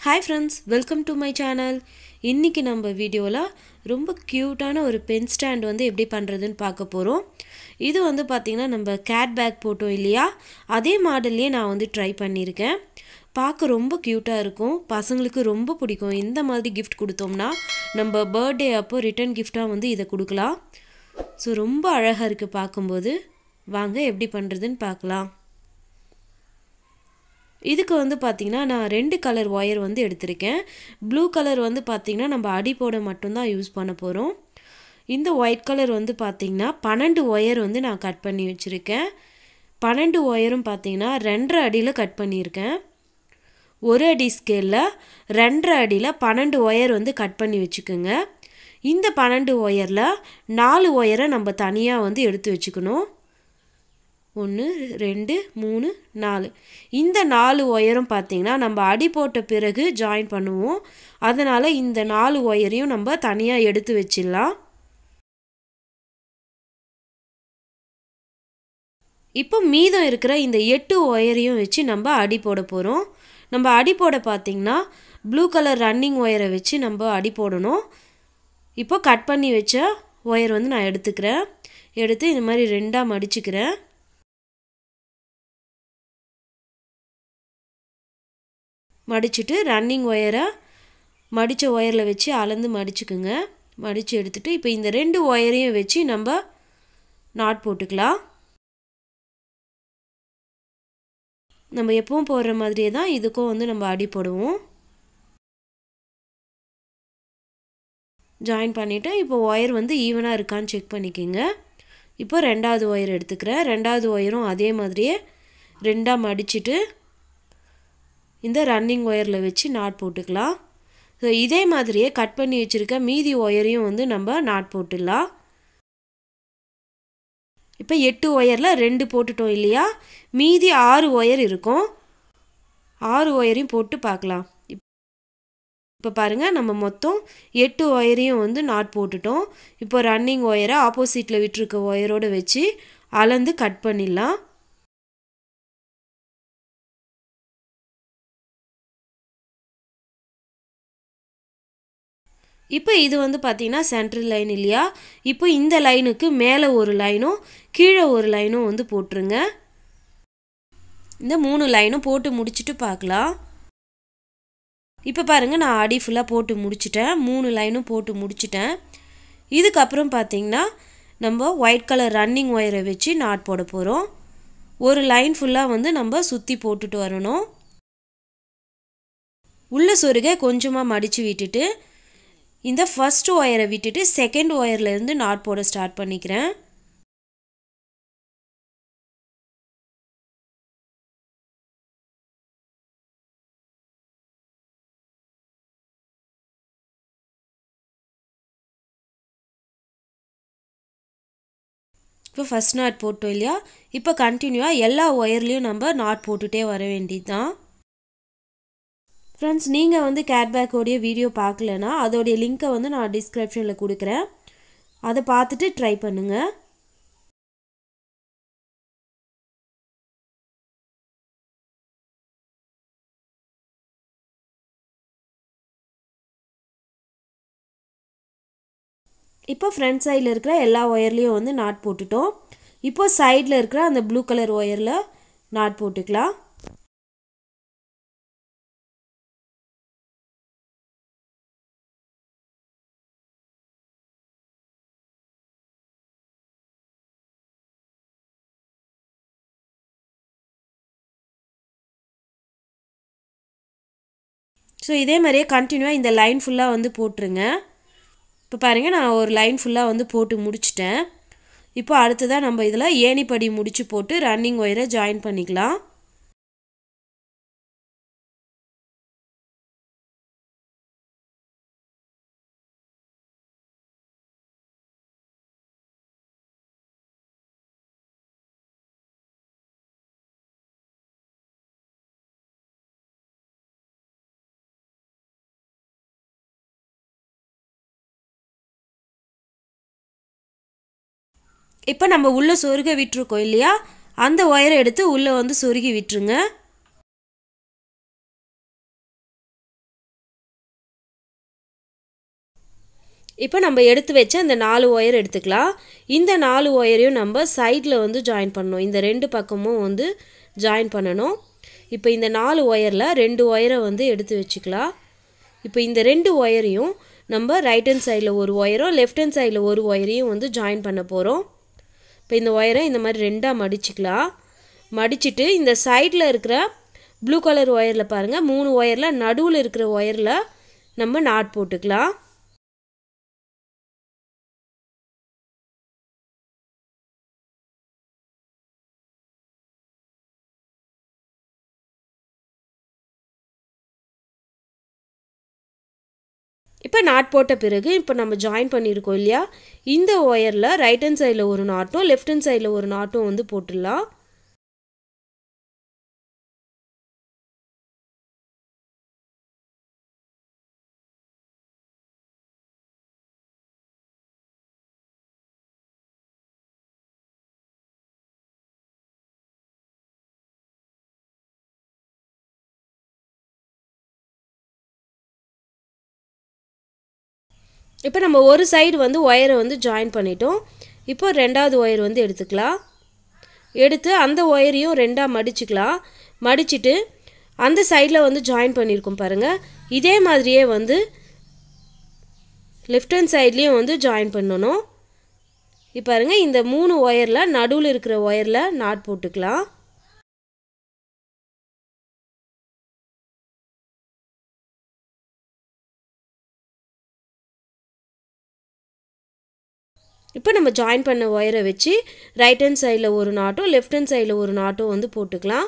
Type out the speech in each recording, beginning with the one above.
hi friends welcome to my channel இன்றைக்கி நம்ம வீடியோவில் ரொம்ப க்யூட்டான ஒரு பென் ஸ்டாண்ட் வந்து எப்படி பண்ணுறதுன்னு பார்க்க போகிறோம் இது வந்து பார்த்திங்கன்னா நம்ம கேட் பேக் போட்டோம் இல்லையா அதே மாடல்லையே நான் வந்து ட்ரை பண்ணியிருக்கேன் பார்க்க ரொம்ப க்யூட்டாக இருக்கும் பசங்களுக்கு ரொம்ப பிடிக்கும் இந்த மாதிரி கிஃப்ட் கொடுத்தோம்னா நம்ம பர்த்டே அப்போ ரிட்டன் கிஃப்டாக வந்து இதை கொடுக்கலாம் ஸோ ரொம்ப அழகாக இருக்குது பார்க்கும்போது வாங்க எப்படி பண்ணுறதுன்னு பார்க்கலாம் இதுக்கு வந்து பார்த்திங்கன்னா நான் ரெண்டு கலர் ஒயர் வந்து எடுத்திருக்கேன் ப்ளூ கலர் வந்து பார்த்திங்கன்னா நம்ம அடி போட மட்டும்தான் யூஸ் பண்ண போகிறோம் இந்த ஒயிட் கலர் வந்து பார்த்திங்கன்னா பன்னெண்டு ஒயர் வந்து நான் கட் பண்ணி வச்சுருக்கேன் பன்னெண்டு ஒயரும் பார்த்திங்கன்னா ரெண்டரை அடியில் கட் பண்ணியிருக்கேன் ஒரு அடி ஸ்கேலில் ரெண்டரை அடியில் பன்னெண்டு ஒயர் வந்து கட் பண்ணி வச்சுக்கோங்க இந்த பன்னெண்டு ஒயரில் நாலு ஒயரை நம்ம தனியாக வந்து எடுத்து வச்சுக்கணும் ஒன்று ரெண்டு மூணு நாலு இந்த நாலு ஒயரும் பார்த்திங்கன்னா நம்ம அடி போட்ட பிறகு ஜாயின் பண்ணுவோம் அதனால் இந்த நாலு ஒயரையும் நம்ம தனியாக எடுத்து வச்சிடலாம் இப்போ மீதம் இருக்கிற இந்த எட்டு ஒயரையும் வச்சு நம்ம அடி போட போகிறோம் நம்ம அடி போட பார்த்திங்கன்னா ப்ளூ கலர் ரன்னிங் ஒயரை வச்சு நம்ம அடி போடணும் இப்போ கட் பண்ணி வச்ச ஒயர் வந்து நான் எடுத்துக்கிறேன் எடுத்து இந்த மாதிரி ரெண்டாக மடிச்சுக்கிறேன் மடிச்சுட்டு ரன்னிங் ஒயரை மடித்த ஒயரில் வச்சு அளந்து மடிச்சுக்குங்க மடித்து எடுத்துகிட்டு இப்போ இந்த ரெண்டு ஒயரையும் வச்சு நம்ம நாட் போட்டுக்கலாம் நம்ம எப்பவும் போடுற மாதிரியே தான் இதுக்கும் வந்து நம்ம அடி போடுவோம் ஜாயின் பண்ணிவிட்டு இப்போ ஒயர் வந்து ஈவனாக இருக்கான்னு செக் பண்ணிக்கோங்க இப்போ ரெண்டாவது ஒயர் எடுத்துக்கிறேன் ரெண்டாவது ஒயரும் அதே மாதிரியே ரெண்டாக மடிச்சுட்டு இந்த ரன்னிங் ஒயரில் வச்சு நாட் போட்டுக்கலாம் ஸோ இதே மாதிரியே கட் பண்ணி வச்சுருக்க மீதி ஒயரையும் வந்து நம்ம நாட் போட்டுடலாம் இப்போ எட்டு ஒயரில் ரெண்டு போட்டுட்டோம் இல்லையா மீதி ஆறு ஒயர் இருக்கும் ஆறு ஒயரையும் போட்டு பார்க்கலாம் இப்போ பாருங்கள் நம்ம மொத்தம் எட்டு ஒயரையும் வந்து நாட் போட்டுட்டோம் இப்போ ரன்னிங் ஒயரை ஆப்போசிட்டில் விட்டுருக்க ஒயரோடு வச்சு அளந்து கட் பண்ணிடலாம் இப்போ இது வந்து பார்த்திங்கன்னா சென்ட்ரல் லைன் இல்லையா இப்போ இந்த லைனுக்கு மேலே ஒரு லைனும் கீழே ஒரு லைனும் வந்து போட்டுருங்க இந்த மூணு லைனும் போட்டு முடிச்சுட்டு பார்க்கலாம் இப்போ பாருங்கள் நான் அடி ஃபுல்லாக போட்டு முடிச்சிட்டேன் மூணு லைனும் போட்டு முடிச்சிட்டேன் இதுக்கப்புறம் பார்த்திங்கன்னா நம்ம ஒயிட் கலர் ரன்னிங் ஒயரை வச்சு நாட் போட போகிறோம் ஒரு லைன் ஃபுல்லாக வந்து நம்ம சுற்றி போட்டுட்டு வரணும் உள்ள சொருக கொஞ்சமாக மடித்து விட்டுட்டு இந்த ஃபஸ்ட் ஒயரை விட்டுட்டு செகண்ட் ஒயர்லேருந்து நாட் போட ஸ்டார்ட் பண்ணிக்கிறேன் இப்போ ஃபஸ்ட் நாட் போட்டோம் இல்லையா இப்போ கண்டினியூவாக எல்லா ஒயர்லேயும் நம்ம நாட் போட்டுகிட்டே வர வேண்டியது தான் ஃப்ரெண்ட்ஸ் நீங்கள் வந்து கேட்பேக்கோடைய வீடியோ பார்க்கலனா அதோடைய லிங்க்கை வந்து நான் டிஸ்கிரிப்ஷனில் கொடுக்குறேன் அதை பார்த்துட்டு ட்ரை பண்ணுங்கள் இப்போ ஃப்ரண்ட் சைடில் இருக்கிற எல்லா ஒயர்லேயும் வந்து நாட் போட்டுட்டோம் இப்போ சைடில் இருக்கிற அந்த ப்ளூ கலர் ஒயரில் நாட் போட்டுக்கலாம் ஸோ இதே மாதிரியே கண்டினியூவாக இந்த லைன் ஃபுல்லாக வந்து போட்டுருங்க இப்போ பாருங்கள் நான் ஒரு லைன் ஃபுல்லாக வந்து போட்டு முடிச்சிட்டேன் இப்போ அடுத்ததாக நம்ம இதில் ஏணிப்படி முடிச்சு போட்டு ரன்னிங் ஒயரை ஜாயின் பண்ணிக்கலாம் இப்போ நம்ம உள்ளே சொருக விட்டுருக்கோம் இல்லையா அந்த ஒயரை எடுத்து உள்ளே வந்து சொருகி விட்டுருங்க இப்போ நம்ம எடுத்து வச்ச இந்த நாலு ஒயர் எடுத்துக்கலாம் இந்த நாலு ஒயரையும் நம்ம சைடில் வந்து ஜாயின் பண்ணணும் இந்த ரெண்டு பக்கமும் வந்து ஜாயின் பண்ணணும் இப்போ இந்த நாலு ஒயரில் ரெண்டு ஒயரை வந்து எடுத்து வச்சுக்கலாம் இப்போ இந்த ரெண்டு ஒயரையும் நம்ம ரைட் ஹேண்ட் சைடில் ஒரு ஒயரும் லெஃப்ட் ஹேண்ட் சைடில் ஒரு ஒயரையும் வந்து ஜாயின் பண்ண போகிறோம் இப்போ இந்த ஒயரை இந்த மாதிரி ரெண்டாக மடிச்சுக்கலாம் மடிச்சுட்டு இந்த சைடில் இருக்கிற ப்ளூ கலர் ஒயரில் பாருங்கள் மூணு ஒயரில் நடுவில் இருக்கிற ஒயரில் நம்ம நாட் போட்டுக்கலாம் இப்போ நாட் போட்ட பிறகு இப்போ நம்ம ஜாயின் பண்ணியிருக்கோம் இல்லையா இந்த ஒயரில் ரைட் ஹேண்ட் சைடில் ஒரு நாட்டும் லெஃப்ட் ஹேண்ட் சைடில் ஒரு நாட்டும் வந்து போட்டுடலாம் இப்போ நம்ம ஒரு சைடு வந்து ஒயரை வந்து ஜாயின் பண்ணிட்டோம் இப்போ ரெண்டாவது ஒயர் வந்து எடுத்துக்கலாம் எடுத்து அந்த ஒயரையும் ரெண்டாக மடிச்சுக்கலாம் மடிச்சுட்டு அந்த சைடில் வந்து ஜாயின் பண்ணியிருக்கோம் பாருங்கள் இதே மாதிரியே வந்து லெஃப்ட் ஹேண்ட் சைட்லேயும் வந்து ஜாயின் பண்ணணும் இப்போ பாருங்கள் இந்த மூணு ஒயரில் நடுவில் இருக்கிற ஒயரில் நாட் போட்டுக்கலாம் இப்போ நம்ம ஜாயின் பண்ண ஒயரை வச்சு ரைட் ஹேண்ட் சைடில் ஒரு நாட்டும் லெஃப்ட் ஹேண்ட் சைடில் ஒரு நாட்டும் வந்து போட்டுக்கலாம்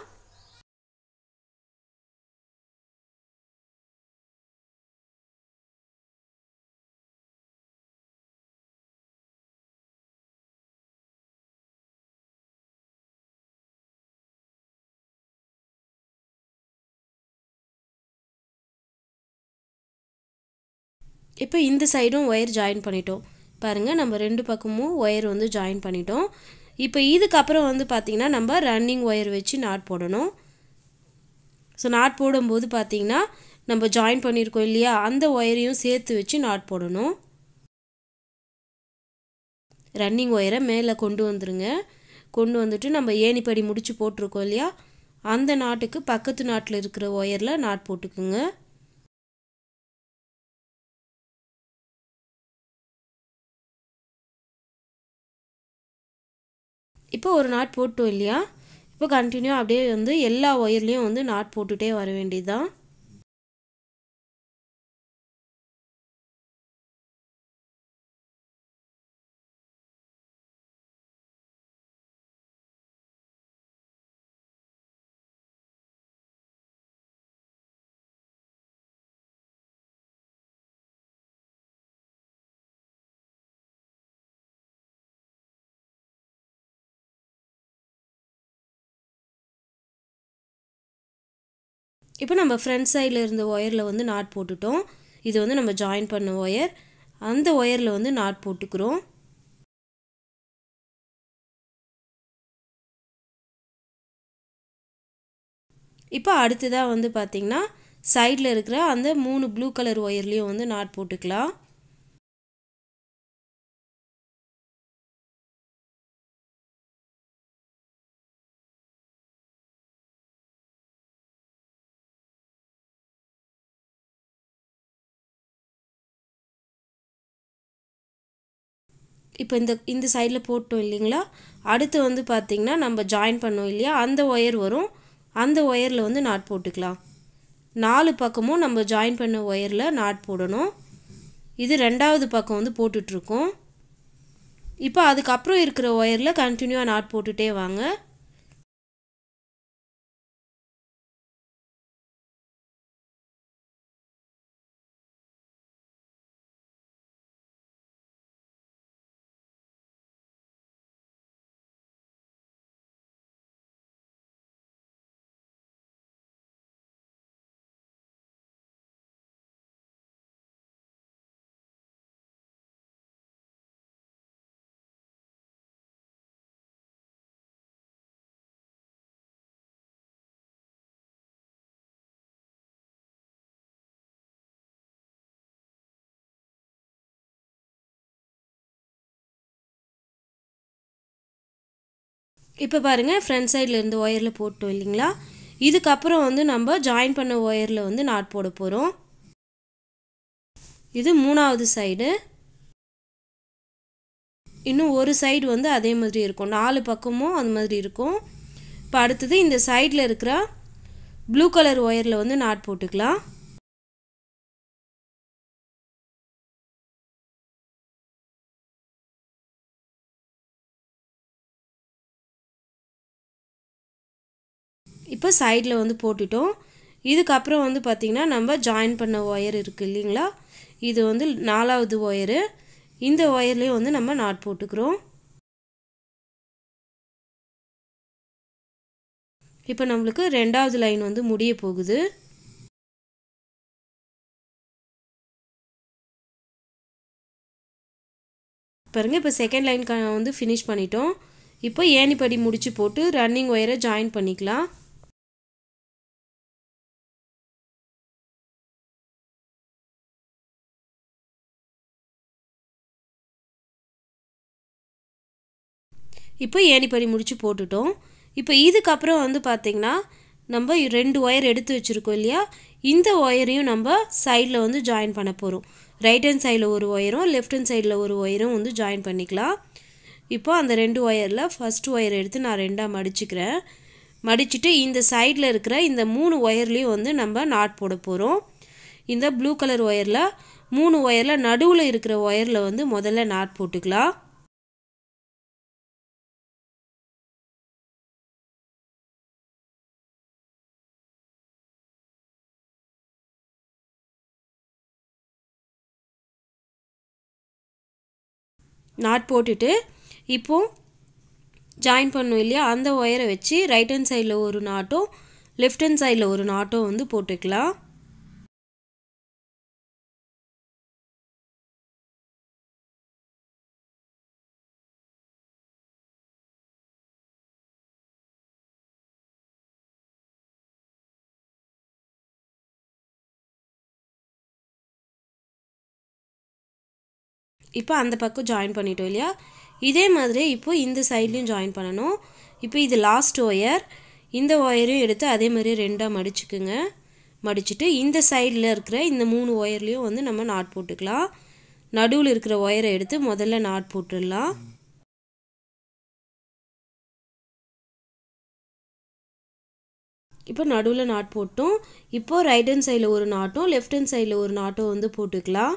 இப்போ இந்த சைடும் ஒயர் ஜாயின் பண்ணிட்டோம் பாருங்கள் நம்ம ரெண்டு பக்கமும் ஒயர் வந்து ஜாயின் பண்ணிட்டோம் இப்போ இதுக்கப்புறம் வந்து பார்த்திங்கன்னா நம்ம ரன்னிங் ஒயர் வச்சு நாட் போடணும் ஸோ நாட் போடும்போது பார்த்திங்கன்னா நம்ம ஜாயின் பண்ணியிருக்கோம் இல்லையா அந்த ஒயரையும் சேர்த்து வச்சு நாட் போடணும் ரன்னிங் ஒயரை மேலே கொண்டு வந்துருங்க கொண்டு வந்துட்டு நம்ம ஏணிப்படி முடிச்சு போட்டிருக்கோம் இல்லையா அந்த நாட்டுக்கு பக்கத்து நாட்டில் இருக்கிற ஒயரில் நாட் போட்டுக்குங்க இப்போ ஒரு நாட் போட்டோம் இல்லையா இப்போ கண்டினியூ அப்படியே வந்து எல்லா ஒயர்லேயும் வந்து நாட் போட்டுகிட்டே வர வேண்டியது தான் இப்போ நம்ம ஃப்ரண்ட் சைடில் இருந்த ஒயரில் வந்து நாட் போட்டுட்டோம் இது வந்து நம்ம ஜாயின் பண்ண ஒயர் அந்த ஒயரில் வந்து நாட் போட்டுக்கிறோம் இப்போ அடுத்ததாக வந்து பார்த்திங்கன்னா சைடில் இருக்கிற அந்த மூணு ப்ளூ கலர் ஒயர்லேயும் வந்து நாட் போட்டுக்கலாம் இப்போ இந்த இந்த சைடில் போட்டோம் இல்லைங்களா அடுத்து வந்து பார்த்திங்கன்னா நம்ம ஜாயின் பண்ணோம் இல்லையா அந்த ஒயர் வரும் அந்த ஒயரில் வந்து நாட் போட்டுக்கலாம் நாலு பக்கமும் நம்ம ஜாயின் பண்ண ஒயரில் நாட் போடணும் இது ரெண்டாவது பக்கம் வந்து போட்டுட்ருக்கோம் இப்போ அதுக்கப்புறம் இருக்கிற ஒயரில் கண்டினியூவாக நாட் போட்டுகிட்டே வாங்க இப்போ பாருங்கள் ஃப்ரண்ட் சைடில் இருந்து ஒயரில் போட்டோம் இல்லைங்களா இதுக்கப்புறம் வந்து நம்ம ஜாயின் பண்ண ஒயரில் வந்து நாட் போட போகிறோம் இது மூணாவது சைடு இன்னும் ஒரு சைடு வந்து அதே மாதிரி இருக்கும் நாலு பக்கமும் அந்த மாதிரி இருக்கும் இப்போ அடுத்தது இந்த சைடில் இருக்கிற ப்ளூ கலர் ஒயரில் வந்து நாட் போட்டுக்கலாம் இப்போ சைடில் வந்து போட்டுட்டோம் இதுக்கப்புறம் வந்து பார்த்திங்கன்னா நம்ம ஜாயின் பண்ண ஒயர் இருக்குது இல்லைங்களா இது வந்து நாலாவது ஒயரு இந்த ஒயர்லேயும் வந்து நம்ம நாட் போட்டுக்கிறோம் இப்போ நம்மளுக்கு ரெண்டாவது லைன் வந்து முடிய போகுது பாருங்கள் இப்போ செகண்ட் லைன் வந்து ஃபினிஷ் பண்ணிட்டோம் இப்போ ஏணிப்படி முடிச்சு போட்டு ரன்னிங் ஒயரை ஜாயின் பண்ணிக்கலாம் இப்போ ஏணிப்படி முடிச்சு போட்டுட்டோம் இப்போ இதுக்கப்புறம் வந்து பார்த்திங்கன்னா நம்ம ரெண்டு ஒயர் எடுத்து வச்சுருக்கோம் இல்லையா இந்த ஒயரையும் நம்ம சைடில் வந்து ஜாயின் பண்ண போகிறோம் ரைட் ஹேண்ட் சைடில் ஒரு ஒயரும் லெஃப்ட் ஹேண்ட் சைடில் ஒரு ஒயரும் வந்து ஜாயின் பண்ணிக்கலாம் இப்போ அந்த ரெண்டு ஒயரில் ஃபஸ்ட் ஒயர் எடுத்து நான் ரெண்டாக மடிச்சுக்கிறேன் மடிச்சுட்டு இந்த சைடில் இருக்கிற இந்த மூணு ஒயர்லேயும் வந்து நம்ம நாட் போட போகிறோம் இந்த ப்ளூ கலர் ஒயரில் மூணு ஒயரில் நடுவில் இருக்கிற ஒயரில் வந்து முதல்ல நாட் போட்டுக்கலாம் நாட் போட்டுட்டு இப்போது ஜாயின் பண்ணோம் இல்லையா அந்த ஒயரை வச்சு ரைட் ஹேண்ட் சைடில் ஒரு நாட்டும் லெஃப்ட் ஹேண்ட் சைடில் ஒரு நாட்டும் வந்து போட்டுக்கலாம் இப்போ அந்த பக்கம் ஜாயின் பண்ணிட்டோம் இல்லையா இதே மாதிரி இப்போ இந்த சைட்லேயும் ஜாயின் பண்ணணும் இப்போ இது லாஸ்ட் ஒயர் இந்த ஒயரையும் எடுத்து அதே மாதிரி ரெண்டாக மடிச்சுக்குங்க மடிச்சுட்டு இந்த சைடில் இருக்கிற இந்த மூணு ஒயர்லேயும் வந்து நம்ம நாட் போட்டுக்கலாம் நடுவில் இருக்கிற ஒயரை எடுத்து முதல்ல நாட் போட்டுடலாம் இப்போ நடுவில் நாட் போட்டோம் இப்போது ரைட் ஹேண்ட் சைடில் ஒரு நாட்டும் லெஃப்ட் ஹேண்ட் சைடில் ஒரு நாட்டும் வந்து போட்டுக்கலாம்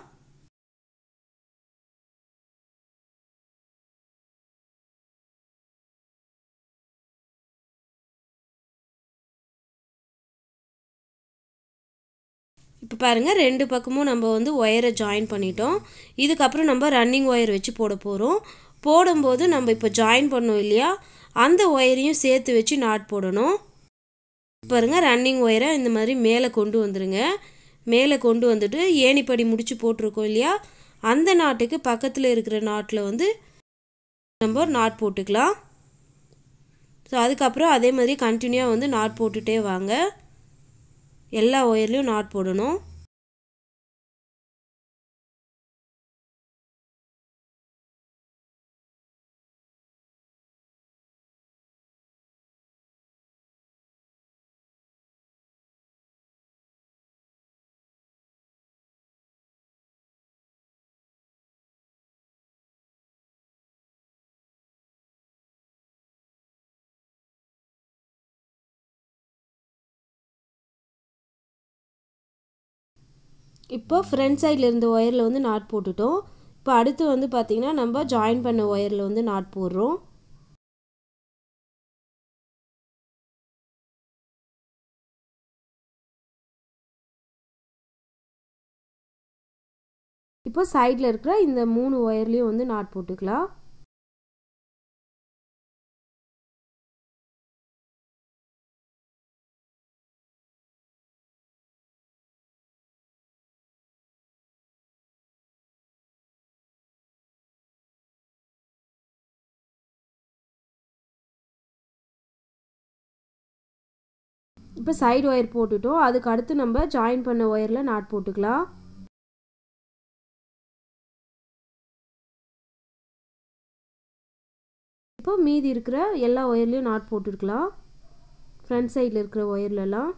இப்போ பாருங்கள் ரெண்டு பக்கமும் நம்ம வந்து ஒயரை ஜாயின் பண்ணிட்டோம் இதுக்கப்புறம் நம்ம ரன்னிங் ஒயர் வச்சு போட போகிறோம் போடும்போது நம்ம இப்போ ஜாயின் பண்ணோம் இல்லையா அந்த ஒயரையும் சேர்த்து வச்சு நாட் போடணும் பாருங்கள் ரன்னிங் ஒயரை இந்த மாதிரி மேலே கொண்டு வந்துடுங்க மேலே கொண்டு வந்துட்டு ஏணிப்படி முடிச்சு போட்டிருக்கோம் இல்லையா அந்த நாட்டுக்கு பக்கத்தில் இருக்கிற நாட்டில் வந்து நம்ம நாட் போட்டுக்கலாம் ஸோ அதுக்கப்புறம் அதே மாதிரி கண்டினியூவாக வந்து நாட் போட்டுகிட்டே வாங்க எல்லா ஒயர்லேயும் நாட் போடணும் இப்போ ஃப்ரண்ட் சைடில் இருந்த ஒயரில் வந்து நாட் போட்டுட்டோம் இப்போ அடுத்து வந்து பார்த்திங்கன்னா நம்ம ஜாயின் பண்ண ஒயரில் வந்து நாட் போடுறோம் இப்போ சைடில் இருக்கிற இந்த மூணு ஒயர்லேயும் வந்து நாட் போட்டுக்கலாம் இப்போ சைடு ஒயர் போட்டுட்டோம் அதுக்கு அடுத்து நம்ம ஜாயின் பண்ண ஒயரில் நாட் போட்டுக்கலாம் இப்போ மீதி இருக்கிற எல்லா ஒயர்லேயும் நாட் போட்டுருக்கலாம் ஃப்ரண்ட் சைடில் இருக்கிற ஒயர்லலாம்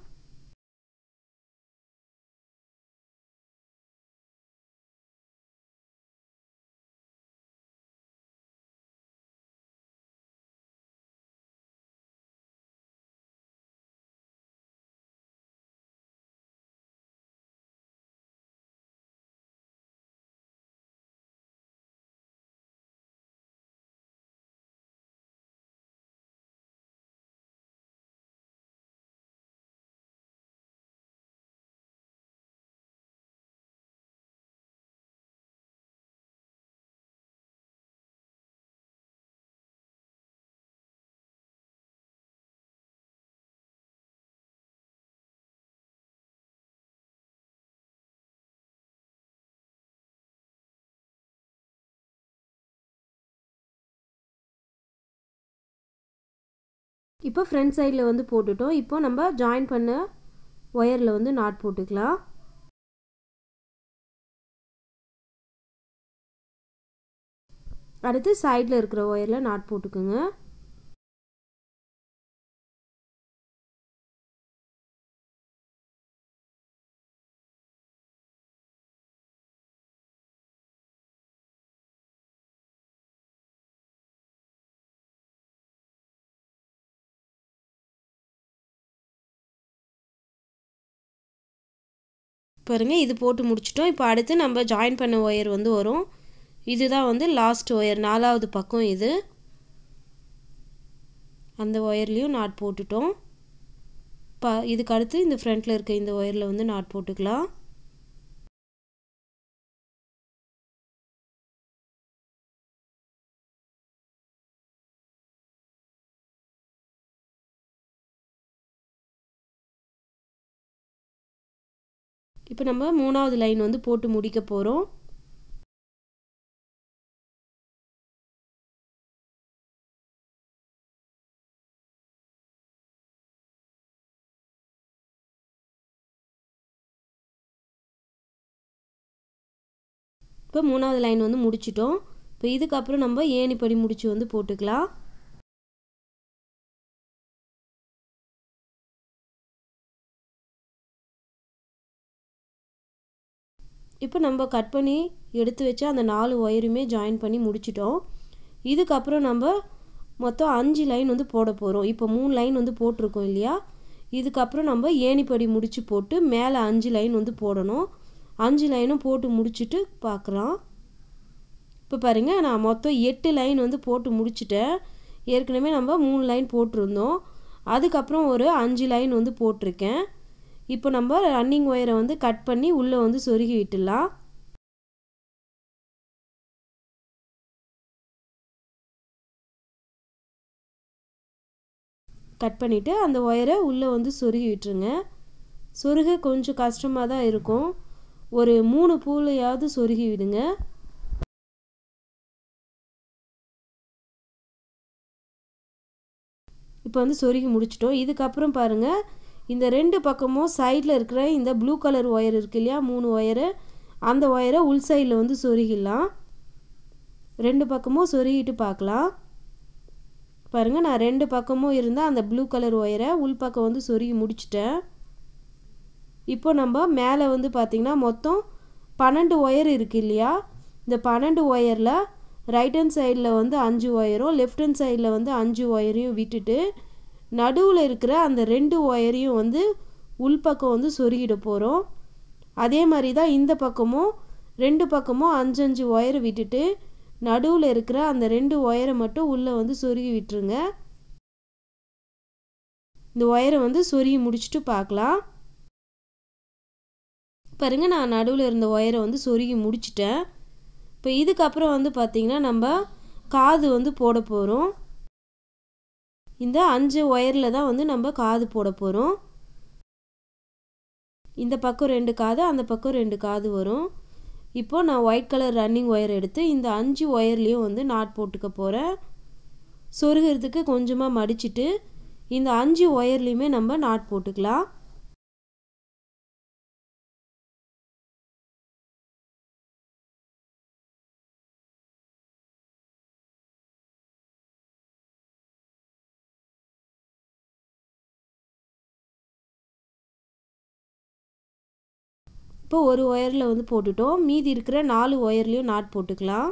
இப்போ ஃப்ரண்ட் சைடில் வந்து போட்டுட்டோம் இப்போ நம்ம ஜாயின் பண்ண ஒயரில் வந்து நாட் போட்டுக்கலாம் அடுத்து சைடில் இருக்கிற ஒயரில் நாட் போட்டுக்குங்க பாருங்கள் இது போட்டு முடிச்சிட்டோம் இப்போ அடுத்து நம்ம ஜாயின் பண்ண ஒயர் வந்து வரும் இதுதான் வந்து லாஸ்ட் ஒயர் நாலாவது பக்கம் இது அந்த ஒயர்லேயும் நாட் போட்டுட்டோம் ப இதுக்கு அடுத்து இந்த ஃப்ரண்ட்டில் இருக்க இந்த ஒயரில் வந்து நாட் போட்டுக்கலாம் இப்போ நம்ம மூணாவது லைன் வந்து போட்டு முடிக்க போகிறோம் இப்போ மூணாவது லைன் வந்து முடிச்சிட்டோம் இப்போ இதுக்கப்புறம் நம்ம ஏணிப்படி முடிச்சு வந்து போட்டுக்கலாம் இப்போ நம்ம கட் பண்ணி எடுத்து வச்ச அந்த நாலு ஒயருமே ஜாயின் பண்ணி முடிச்சிட்டோம் இதுக்கப்புறம் நம்ம மொத்தம் அஞ்சு லைன் வந்து போட போகிறோம் இப்போ மூணு லைன் வந்து போட்டிருக்கோம் இல்லையா இதுக்கப்புறம் நம்ம ஏணிப்படி முடிச்சு போட்டு மேலே அஞ்சு லைன் வந்து போடணும் அஞ்சு லைனும் போட்டு முடிச்சுட்டு பார்க்குறோம் இப்போ பாருங்கள் நான் மொத்தம் எட்டு லைன் வந்து போட்டு முடிச்சிட்டேன் ஏற்கனவே நம்ம மூணு லைன் போட்டிருந்தோம் அதுக்கப்புறம் ஒரு அஞ்சு லைன் வந்து போட்டிருக்கேன் இப்போ நம்ம ரன்னிங் ஒயரை வந்து கட் பண்ணி உள்ளே வந்து சொருகி விட்டுடலாம் கட் பண்ணிவிட்டு அந்த ஒயரை உள்ளே வந்து சொருகி விட்டுருங்க சொருக கொஞ்சம் கஷ்டமாக தான் இருக்கும் ஒரு மூணு பூலையாவது சொருகி விடுங்க இப்போ வந்து சொருகி முடிச்சிட்டோம் இதுக்கப்புறம் பாருங்கள் இந்த ரெண்டு பக்கமும் சைடில் இருக்கிற இந்த ப்ளூ கலர் ஒயர் இருக்கு இல்லையா மூணு ஒயரு அந்த ஒயரை உள் சைடில் வந்து சொருகிடலாம் ரெண்டு பக்கமும் சொருகிட்டு பார்க்கலாம் பாருங்கள் நான் ரெண்டு பக்கமும் இருந்தால் அந்த ப்ளூ கலர் ஒயரை உள் பக்கம் வந்து சொருகி முடிச்சிட்டேன் இப்போ நம்ம மேலே வந்து பார்த்திங்கன்னா மொத்தம் பன்னெண்டு ஒயர் இருக்குது இல்லையா இந்த பன்னெண்டு ஒயரில் ரைட் ஹேண்ட் சைடில் வந்து அஞ்சு ஒயரும் லெஃப்ட் ஹேண்ட் சைடில் வந்து அஞ்சு ஒயரையும் விட்டுட்டு நடுவில் இருக்கிற அந்த ரெண்டு ஒயரையும் வந்து உள்பக்கம் வந்து சொருகிட போகிறோம் அதே மாதிரி தான் இந்த பக்கமும் ரெண்டு பக்கமும் அஞ்சு அஞ்சு ஒயரை விட்டுட்டு நடுவில் இருக்கிற அந்த ரெண்டு ஒயரை மட்டும் உள்ளே வந்து சொருகி விட்டுருங்க இந்த ஒயரை வந்து சொருகி முடிச்சுட்டு பார்க்கலாம் பாருங்க நான் நடுவில் இருந்த ஒயரை வந்து சொருகி முடிச்சிட்டேன் இப்போ இதுக்கப்புறம் வந்து பார்த்திங்கன்னா நம்ம காது வந்து போட போகிறோம் இந்த அஞ்சு ஒயரில் தான் வந்து நம்ம காது போட போகிறோம் இந்த பக்கம் ரெண்டு காது அந்த பக்கம் ரெண்டு காது வரும் இப்போ நான் ஒயிட் கலர் ரன்னிங் ஒயர் எடுத்து இந்த அஞ்சு ஒயர்லேயும் வந்து நாட் போட்டுக்க போகிறேன் சொருகிறதுக்கு கொஞ்சமாக மடிச்சிட்டு இந்த அஞ்சு ஒயர்லேயுமே நம்ம நாட் போட்டுக்கலாம் இப்போ ஒரு ஒயரில் வந்து போட்டுட்டோம் மீதி இருக்கிற நாலு ஒயர்லேயும் நாட் போட்டுக்கலாம்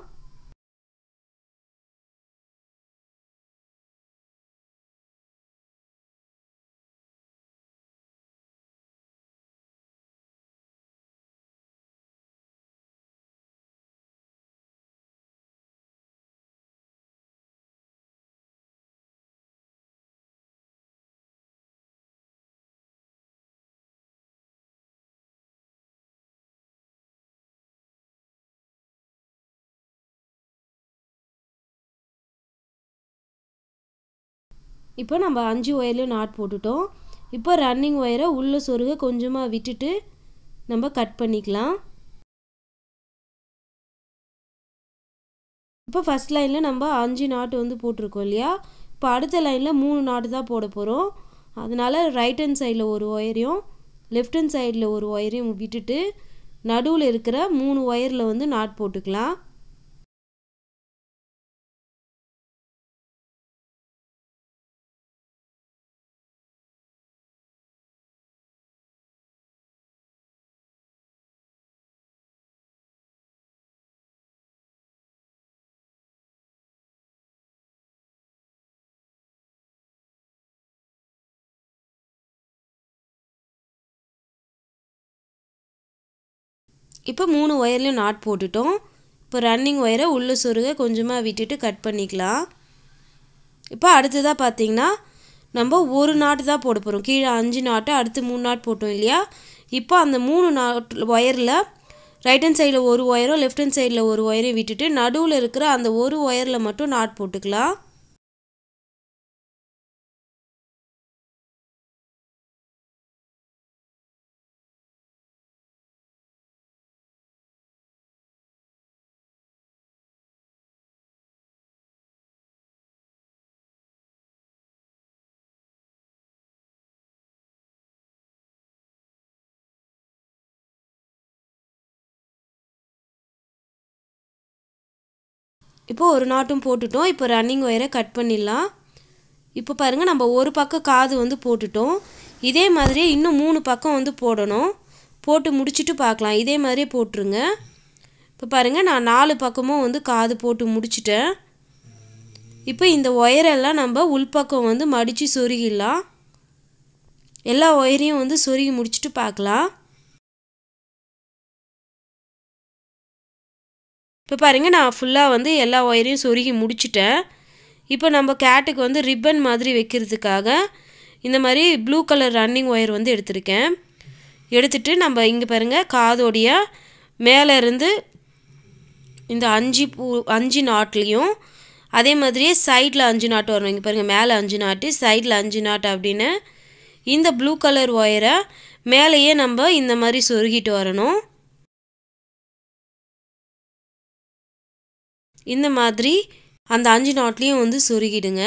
இப்போ நம்ம அஞ்சு ஒயர்லேயும் நாட் போட்டுட்டோம் இப்போ ரன்னிங் ஒயரை உள்ளே சொருக கொஞ்சமாக விட்டுட்டு நம்ம கட் பண்ணிக்கலாம் இப்போ ஃபஸ்ட் லைனில் நம்ம அஞ்சு நாட்டு வந்து போட்டிருக்கோம் இல்லையா இப்போ அடுத்த லைனில் மூணு நாட்டு தான் போட போகிறோம் அதனால் ரைட் ஹேண்ட் சைடில் ஒரு ஒயரையும் லெஃப்ட் ஹேண்ட் சைடில் ஒரு ஒயரையும் விட்டுட்டு நடுவில் இருக்கிற மூணு ஒயரில் வந்து நாட் போட்டுக்கலாம் இப்போ மூணு ஒயர்லையும் நாட் போட்டுட்டோம் இப்போ ரன்னிங் ஒயரை உள்ளே சொருக கொஞ்சமாக விட்டுட்டு கட் பண்ணிக்கலாம் இப்போ அடுத்ததாக பார்த்தீங்கன்னா நம்ம ஒரு நாட்டு தான் போட போகிறோம் கீழே அஞ்சு நாட்டு அடுத்து மூணு நாட் போட்டோம் இல்லையா இப்போ அந்த மூணு நாட் ஒயரில் ரைட் ஹேண்ட் சைடில் ஒரு ஒயரும் லெஃப்ட் ஹேண்ட் சைடில் ஒரு ஒயரையும் விட்டுட்டு நடுவில் இருக்கிற அந்த ஒரு ஒயரில் மட்டும் நாட் போட்டுக்கலாம் இப்போ ஒரு நாட்டும் போட்டுட்டோம் இப்போ ரன்னிங் ஒயரை கட் பண்ணிடலாம் இப்போ பாருங்கள் நம்ம ஒரு பக்கம் காது வந்து போட்டுட்டோம் இதே மாதிரியே இன்னும் மூணு பக்கம் வந்து போடணும் போட்டு முடிச்சுட்டு பார்க்கலாம் இதே மாதிரியே போட்டுருங்க இப்போ பாருங்கள் நான் நாலு பக்கமும் வந்து காது போட்டு முடிச்சிட்டேன் இப்போ இந்த ஒயரெல்லாம் நம்ம உள்பக்கம் வந்து மடித்து சொருகிடலாம் எல்லா ஒயரையும் வந்து சொருகி முடிச்சுட்டு பார்க்கலாம் இப்போ பாருங்கள் நான் ஃபுல்லாக வந்து எல்லா ஒயரையும் சொருகி முடிச்சிட்டேன் இப்போ நம்ம கேட்டுக்கு வந்து ரிப்பன் மாதிரி வைக்கிறதுக்காக இந்த மாதிரி ப்ளூ கலர் ரன்னிங் ஒயர் வந்து எடுத்திருக்கேன் எடுத்துட்டு நம்ம இங்கே பாருங்கள் காதோடைய மேலே இருந்து இந்த அஞ்சு பூ அஞ்சு நாட்லேயும் அதே மாதிரியே சைடில் அஞ்சு நாட்டு வரணும் இங்கே பாருங்கள் மேலே அஞ்சு நாட்டு சைடில் அஞ்சு நாட்டு அப்படின்னு இந்த ப்ளூ கலர் ஒயரை மேலேயே நம்ம இந்த மாதிரி சொருகிட்டு வரணும் இந்த மாதிரி அந்த அஞ்சு நாட்லேயும் வந்து சொருகிடுங்க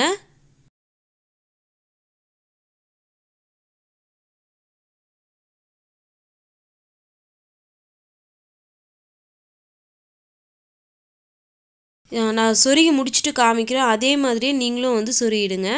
நான் சொருகி முடிச்சுட்டு காமிக்கிறேன் அதே மாதிரியே நீங்களும் வந்து சொருகிடுங்க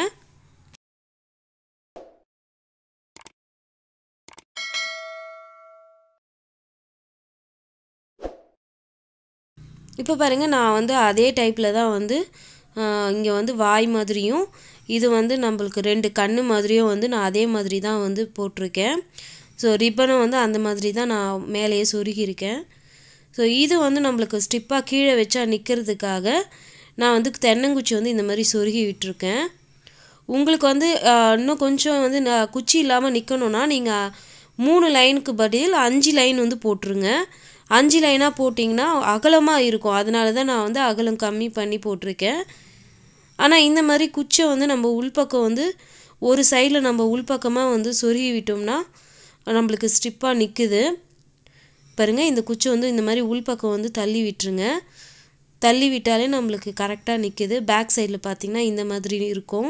இப்போ பாருங்கள் நான் வந்து அதே டைப்பில் தான் வந்து இங்கே வந்து வாய் மாதிரியும் இது வந்து நம்மளுக்கு ரெண்டு கண் மாதிரியும் வந்து நான் அதே மாதிரி தான் வந்து போட்டிருக்கேன் ஸோ ரிப்பனும் வந்து அந்த மாதிரி தான் நான் மேலேயே சொருகியிருக்கேன் ஸோ இது வந்து நம்மளுக்கு ஸ்டிப்பாக கீழே வச்சா நிற்கிறதுக்காக நான் வந்து தென்னங்குச்சி வந்து இந்த மாதிரி சொருகி விட்டுருக்கேன் உங்களுக்கு வந்து இன்னும் கொஞ்சம் வந்து குச்சி இல்லாமல் நிற்கணுன்னா நீங்கள் மூணு லைனுக்கு பதில் அஞ்சு லைன் வந்து போட்டுருங்க அஞ்சு லைனாக போட்டிங்கன்னா அகலமாக இருக்கும் அதனால தான் நான் வந்து அகலம் கம்மி பண்ணி போட்டிருக்கேன் ஆனால் இந்த மாதிரி குச்சை வந்து நம்ம உள்பக்கம் வந்து ஒரு சைடில் நம்ம உள்பக்கமாக வந்து சொருகி விட்டோம்னா நம்மளுக்கு ஸ்ட்ரிப்பாக நிற்குது பாருங்கள் இந்த குச்சி வந்து இந்த மாதிரி உள்பக்கம் வந்து தள்ளி விட்டுருங்க தள்ளி விட்டாலே நம்மளுக்கு கரெக்டாக நிற்கிது பேக் சைடில் பார்த்திங்கன்னா இந்த மாதிரி இருக்கும்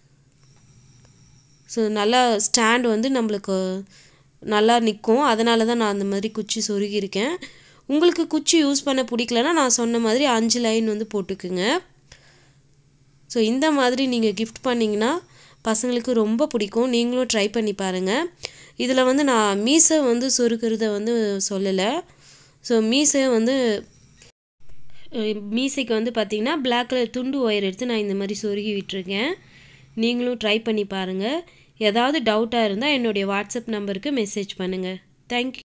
ஸோ நல்லா ஸ்டாண்ட் வந்து நம்மளுக்கு நல்லா நிற்கும் அதனால தான் நான் அந்த மாதிரி குச்சி சொருகியிருக்கேன் உங்களுக்கு குச்சி யூஸ் பண்ண பிடிக்கலன்னா நான் சொன்ன மாதிரி அஞ்சு லைன் வந்து போட்டுக்குங்க ஸோ இந்த மாதிரி நீங்கள் கிஃப்ட் பண்ணிங்கன்னா பசங்களுக்கு ரொம்ப பிடிக்கும் நீங்களும் ட்ரை பண்ணி பாருங்கள் இதில் வந்து நான் மீசை வந்து சொருக்கிறத வந்து சொல்லலை ஸோ மீசை வந்து அஹ், மீசைக்கு வந்து பார்த்திங்கன்னா பிளாக் கலர் துண்டு ஒயர் எடுத்து நான் இந்த மாதிரி சொருகி விட்டுருக்கேன் நீங்களும் ட்ரை பண்ணி பாருங்கள் ஏதாவது டவுட்டாக இருந்தால் என்னுடைய வாட்ஸ்அப் நம்பருக்கு மெசேஜ் பண்ணுங்கள் தேங்க்யூ